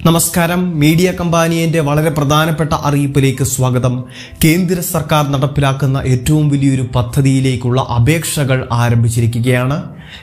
നമസ്കാരം മീഡിയ കമ്പാനിയന്റെ വളരെ പ്രധാനപ്പെട്ട അറിയിപ്പിലേക്ക് സ്വാഗതം കേന്ദ്ര സർക്കാർ നടപ്പിലാക്കുന്ന ഏറ്റവും വലിയൊരു പദ്ധതിയിലേക്കുള്ള അപേക്ഷകൾ ആരംഭിച്ചിരിക്കുകയാണ്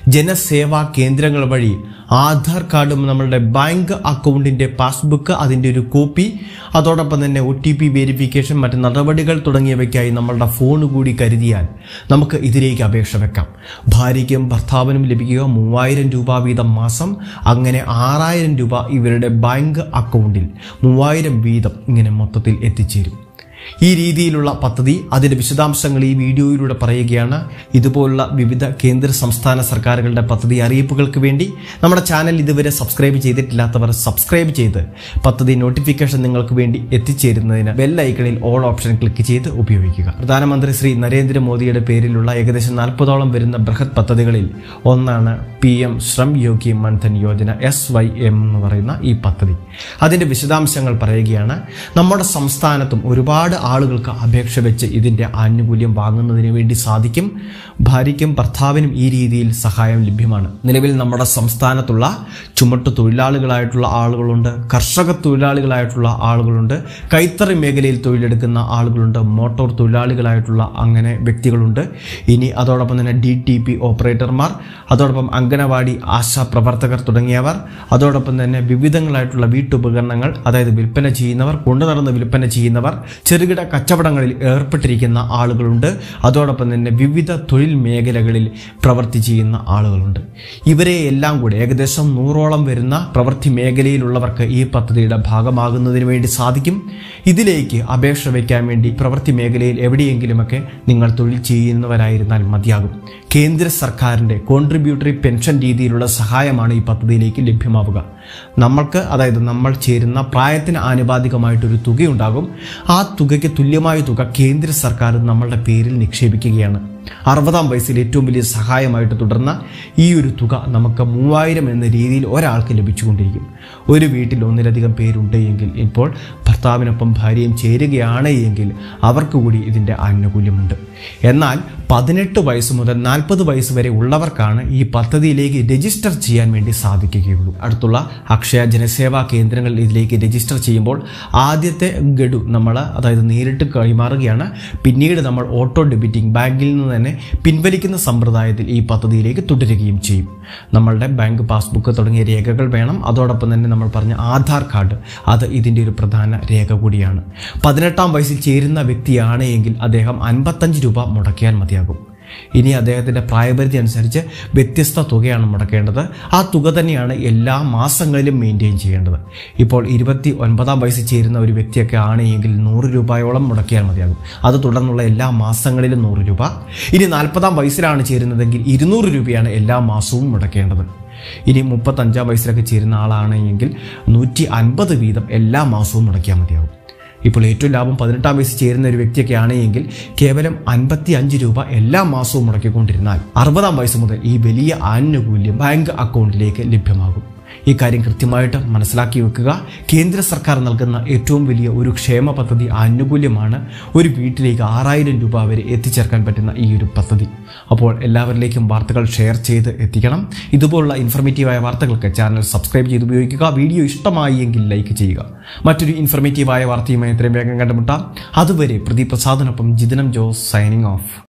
ജനസേവാ കേന്ദ്രങ്ങൾ വഴി ആധാർ കാർഡും നമ്മളുടെ ബാങ്ക് അക്കൗണ്ടിന്റെ പാസ്ബുക്ക് അതിന്റെ ഒരു കോപ്പി അതോടൊപ്പം തന്നെ ഒ ടി പി വെരിഫിക്കേഷൻ മറ്റ് നടപടികൾ തുടങ്ങിയവയ്ക്കായി നമ്മളുടെ ഫോൺ കൂടി കരുതിയാൽ നമുക്ക് ഇതിലേക്ക് അപേക്ഷ വെക്കാം ഭാര്യയ്ക്കും ഭർത്താവിനും ലഭിക്കുക മൂവായിരം രൂപ വീതം മാസം അങ്ങനെ ആറായിരം രൂപ ഇവരുടെ ബാങ്ക് അക്കൗണ്ടിൽ മൂവായിരം വീതം ഇങ്ങനെ മൊത്തത്തിൽ എത്തിച്ചേരും ഈ രീതിയിലുള്ള പദ്ധതി അതിന്റെ വിശദാംശങ്ങൾ ഈ വീഡിയോയിലൂടെ പറയുകയാണ് ഇതുപോലുള്ള വിവിധ കേന്ദ്ര സംസ്ഥാന സർക്കാരുകളുടെ പദ്ധതി അറിയിപ്പുകൾക്ക് വേണ്ടി നമ്മുടെ ചാനൽ ഇതുവരെ സബ്സ്ക്രൈബ് ചെയ്തിട്ടില്ലാത്തവർ സബ്സ്ക്രൈബ് ചെയ്ത് പദ്ധതി നോട്ടിഫിക്കേഷൻ നിങ്ങൾക്ക് വേണ്ടി എത്തിച്ചേരുന്നതിന് ബെൽ ഐക്കണിൽ ഓൾ ഓപ്ഷൻ ക്ലിക്ക് ചെയ്ത് ഉപയോഗിക്കുക പ്രധാനമന്ത്രി ശ്രീ നരേന്ദ്രമോദിയുടെ പേരിലുള്ള ഏകദേശം നാൽപ്പതോളം വരുന്ന ബൃഹത് പദ്ധതികളിൽ ഒന്നാണ് P M Shram Yogi Maandhan Yojana S Y M എന്ന് പറയുന്ന ഈ പദ്ധതി അതിന്റെ വിശദാംശങ്ങൾ പറയുകയാണ് നമ്മുടെ സംസ്ഥാനത്തും ഒരുപാട് ആളുകൾക്ക് അപേക്ഷ വെച്ച് ഇതിന്റെ ആനുകൂല്യം വാങ്ങുന്നതിന് വേണ്ടി സാധിക്കും ഭാര്യയ്ക്കും ഭർത്താവിനും ഈ രീതിയിൽ സഹായം ലഭ്യമാണ് നിലവിൽ നമ്മുടെ സംസ്ഥാനത്തുള്ള ചുമട്ട് തൊഴിലാളികളായിട്ടുള്ള ആളുകളുണ്ട് കർഷക തൊഴിലാളികളായിട്ടുള്ള ആളുകളുണ്ട് കൈത്തറി മേഖലയിൽ തൊഴിലെടുക്കുന്ന ആളുകളുണ്ട് മോട്ടോർ തൊഴിലാളികളായിട്ടുള്ള അങ്ങനെ വ്യക്തികളുണ്ട് ഇനി അതോടൊപ്പം തന്നെ ഡി ടി പി ഓപ്പറേറ്റർമാർ അതോടൊപ്പം അംഗനവാടി ആശാ പ്രവർത്തകർ തുടങ്ങിയവർ അതോടൊപ്പം തന്നെ വിവിധങ്ങളായിട്ടുള്ള വീട്ടുപകരണങ്ങൾ അതായത് വിൽപ്പന ചെയ്യുന്നവർ കൊണ്ടു നടന്ന് വിൽപ്പന ചെയ്യുന്നവർ ചെറുകിട കച്ചവടങ്ങളിൽ ഏർപ്പെട്ടിരിക്കുന്ന ആളുകളുണ്ട് അതോടൊപ്പം തന്നെ വിവിധ തൊഴിൽ മേഖലകളിൽ പ്രവൃത്തി ചെയ്യുന്ന ആളുകളുണ്ട് ഇവരെ എല്ലാം കൂടി ഏകദേശം നൂറോളം വരുന്ന പ്രവൃത്തി മേഖലയിലുള്ളവർക്ക് ഈ പദ്ധതിയുടെ ഭാഗമാകുന്നതിന് വേണ്ടി സാധിക്കും ഇതിലേക്ക് അപേക്ഷ വയ്ക്കാൻ വേണ്ടി പ്രവൃത്തി മേഖലയിൽ എവിടെയെങ്കിലുമൊക്കെ നിങ്ങൾ തൊഴിൽ ചെയ്യുന്നവരായിരുന്നാൽ മതിയാകും കേന്ദ്ര സർക്കാരിൻ്റെ കോൺട്രിബ്യൂട്ടറി പെൻഷൻ രീതിയിലുള്ള സഹായമാണ് ഈ പദ്ധതിയിലേക്ക് ലഭ്യമാവുക നമ്മൾക്ക് അതായത് നമ്മൾ ചേരുന്ന പ്രായത്തിന് ആനുപാതികമായിട്ടൊരു തുകയുണ്ടാകും ആ തുകയ്ക്ക് തുല്യമായ തുക കേന്ദ്ര സർക്കാർ നമ്മളുടെ പേരിൽ നിക്ഷേപിക്കുകയാണ് അറുപതാം വയസ്സിൽ ഏറ്റവും വലിയ സഹായമായിട്ട് തുടർന്ന ഈ ഒരു തുക നമുക്ക് മൂവായിരം എന്ന രീതിയിൽ ഒരാൾക്ക് ലഭിച്ചുകൊണ്ടിരിക്കും ഒരു വീട്ടിൽ ഒന്നിലധികം പേരുണ്ട് എങ്കിൽ ഇപ്പോൾ ഭർത്താവിനൊപ്പം ഭാര്യയും ചേരുകയാണ് എങ്കിൽ അവർക്ക് കൂടി ഇതിൻ്റെ ആനുകൂല്യമുണ്ട് എന്നാൽ പതിനെട്ട് വയസ്സ് മുതൽ നാൽപ്പത് വയസ്സ് വരെ ഉള്ളവർക്കാണ് ഈ പദ്ധതിയിലേക്ക് രജിസ്റ്റർ ചെയ്യാൻ വേണ്ടി സാധിക്കുകയുള്ളൂ അടുത്തുള്ള അക്ഷയ ജനസേവാ കേന്ദ്രങ്ങളിൽ ഇതിലേക്ക് രജിസ്റ്റർ ചെയ്യുമ്പോൾ ആദ്യത്തെ ഗഡു നമ്മൾ അതായത് നേരിട്ട് കൈമാറുകയാണ് പിന്നീട് നമ്മൾ ഓട്ടോ ഡെബിറ്റിംഗ് ബാങ്കിൽ നിന്ന് തന്നെ പിൻവലിക്കുന്ന സമ്പ്രദായത്തിൽ ഈ പദ്ധതിയിലേക്ക് തുടരുകയും ചെയ്യും നമ്മളുടെ ബാങ്ക് പാസ്ബുക്ക് തുടങ്ങിയ രേഖകൾ വേണം അതോടൊപ്പം തന്നെ നമ്മൾ പറഞ്ഞ ആധാർ കാർഡ് അത് ഇതിൻ്റെ ഒരു പ്രധാന രേഖ കൂടിയാണ് പതിനെട്ടാം വയസ്സിൽ ചേരുന്ന വ്യക്തിയാണ് എങ്കിൽ അദ്ദേഹം അൻപത്തഞ്ച് രൂപ മുടക്കിയാൽ മതിയാകും ഇനി അദ്ദേഹത്തിൻ്റെ പ്രായപരിധി അനുസരിച്ച് വ്യത്യസ്ത തുകയാണ് മുടക്കേണ്ടത് ആ തുക തന്നെയാണ് എല്ലാ മാസങ്ങളിലും മെയിൻറ്റെയിൻ ചെയ്യേണ്ടത് ഇപ്പോൾ ഇരുപത്തി ഒൻപതാം വയസ്സിൽ ചേരുന്ന ഒരു വ്യക്തിയൊക്കെ ആണെങ്കിൽ നൂറ് രൂപയോളം മുടക്കിയാൽ മതിയാകും അത് തുടർന്നുള്ള എല്ലാ മാസങ്ങളിലും നൂറ് രൂപ ഇനി നാൽപ്പതാം വയസ്സിലാണ് ചേരുന്നതെങ്കിൽ ഇരുന്നൂറ് രൂപയാണ് എല്ലാ മാസവും മുടക്കേണ്ടത് ഇനി മുപ്പത്തഞ്ചാം വയസ്സിലൊക്കെ ചേരുന്ന ആളാണെങ്കിൽ നൂറ്റി അൻപത് വീതം എല്ലാ മാസവും മുടക്കിയാൽ മതിയാകും ഇപ്പോൾ ഏറ്റവും ലാഭം പതിനെട്ടാം വയസ്സിൽ ചേരുന്ന ഒരു വ്യക്തിയൊക്കെ ആണെങ്കിൽ കേവലം അൻപത്തി അഞ്ച് രൂപ എല്ലാ മാസവും മുടക്കിക്കൊണ്ടിരുന്നാൽ അറുപതാം വയസ്സ് മുതൽ ഈ വലിയ ആനുകൂല്യം ബാങ്ക് അക്കൗണ്ടിലേക്ക് ലഭ്യമാകും ഈ കാര്യം കൃത്യമായിട്ട് മനസ്സിലാക്കി വെക്കുക കേന്ദ്ര സർക്കാർ നൽകുന്ന ഏറ്റവും വലിയ ഒരു ക്ഷേമ പദ്ധതി ആനുകൂല്യമാണ് ഒരു വീട്ടിലേക്ക് ആറായിരം രൂപ വരെ എത്തിച്ചേർക്കാൻ പറ്റുന്ന ഈ ഒരു പദ്ധതി അപ്പോൾ എല്ലാവരിലേക്കും വാർത്തകൾ ഷെയർ ചെയ്ത് എത്തിക്കണം ഇതുപോലുള്ള ഇൻഫർമേറ്റീവായ വാർത്തകൾക്ക് ചാനൽ സബ്സ്ക്രൈബ് ചെയ്ത് ഉപയോഗിക്കുക വീഡിയോ ഇഷ്ടമായി എങ്കിൽ ലൈക്ക് ചെയ്യുക മറ്റൊരു ഇൻഫർമേറ്റീവായ വാർത്തയുമായി എത്രയും വേഗം കണ്ടുമുട്ടാം അതുവരെ പ്രദീപ് പ്രസാദിനൊപ്പം ജിതനം ജോസ് സൈനിങ് ഓഫ്